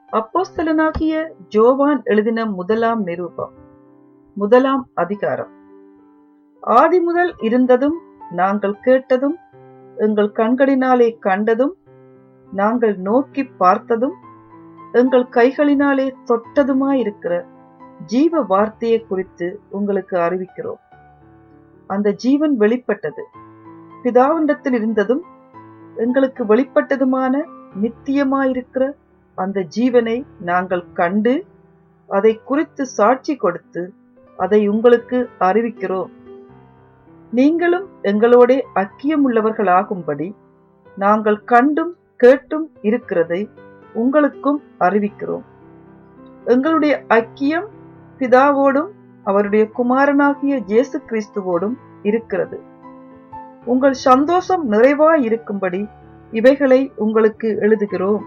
அப்போஸ்தலனாகிய ஜோவான் எழுதின முதலாம் நிரூபம் முதலாம் அதிகாரம் ஆதி முதல் இருந்ததும் நாங்கள் கேட்டதும் எங்கள் கண்களினாலே கண்டதும் நாங்கள் நோக்கி பார்த்ததும் எங்கள் கைகளினாலே தொட்டதுமாயிருக்கிற ஜீவ வார்த்தையை குறித்து உங்களுக்கு அறிவிக்கிறோம் அந்த ஜீவன் வெளிப்பட்டது பிதாவிண்டத்தில் இருந்ததும் எங்களுக்கு வெளிப்பட்டதுமான நித்தியமாயிருக்கிற அந்த ஜீவனை நாங்கள் கண்டு அதை குறித்து சாட்சி கொடுத்து அதை உங்களுக்கு அறிவிக்கிறோம் நீங்களும் எங்களோட ஐக்கியமுள்ளவர்களாகும்படி நாங்கள் கண்டும் கேட்டும் இருக்கிறதை உங்களுக்கும் அறிவிக்கிறோம் எங்களுடைய ஐக்கியம் பிதாவோடும் அவருடைய குமாரனாகிய இயேசு கிறிஸ்துவோடும் இருக்கிறது உங்கள் சந்தோஷம் நிறைவாய் இருக்கும்படி இவைகளை உங்களுக்கு எழுதுகிறோம்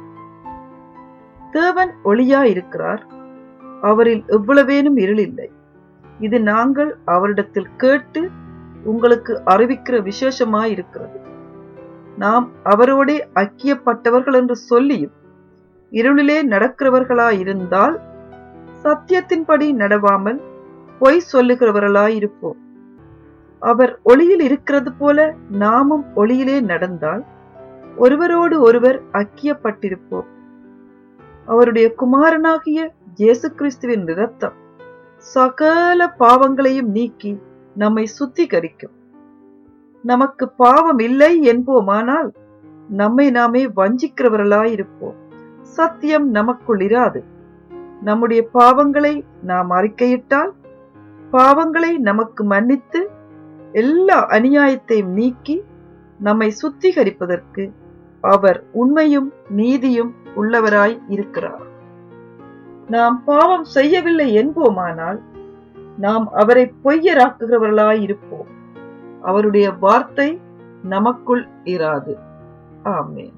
தேவன் ஒளியாயிருக்கிறார் அவரில் எவ்வளவேனும் இருள் இல்லை இது நாங்கள் அவரிடத்தில் கேட்டு உங்களுக்கு அறிவிக்கிற விசேஷமாயிருக்கிறது நாம் அவரோடே ஐக்கியப்பட்டவர்கள் என்று சொல்லியும் இருளிலே நடக்கிறவர்களாயிருந்தால் சத்தியத்தின்படி நடவாமல் பொய் சொல்லுகிறவர்களாயிருப்போம் அவர் ஒளியில் இருக்கிறது போல நாமும் ஒளியிலே நடந்தால் ஒருவரோடு ஒருவர் ஐக்கியப்பட்டிருப்போம் அவருடைய குமாரனாகிய இயேசு கிறிஸ்துவின் இரத்தம் சகல பாவங்களையும் நீக்கி நம்மை சுத்திகரிக்கும் நமக்கு பாவம் இல்லை என்போமானால் நம்மை நாமே வஞ்சிக்கிறவர்களாயிருப்போம் சத்தியம் நமக்குள் இராது நம்முடைய பாவங்களை நாம் அறிக்கையிட்டால் பாவங்களை நமக்கு மன்னித்து எல்லா அநியாயத்தையும் நீக்கி நம்மை சுத்திகரிப்பதற்கு அவர் உண்மையும் நீதியும் உள்ளவராய் இருக்கிறார் நாம் பாவம் செய்யவில்லை என்போமானால் நாம் அவரை பொய்யராக்குகிறவர்களாய் இருப்போம் அவருடைய வார்த்தை நமக்குள் இராது ஆமேன்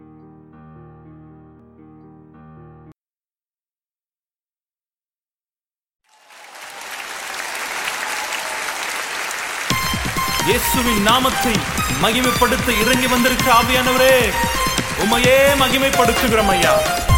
இயேசுவின் நாமத்தை மகிமைப்படுத்த இறங்கி வந்திருக்க ஆவியானவரே உமையே மகிமைப்படுத்துகிறோம் ஐயா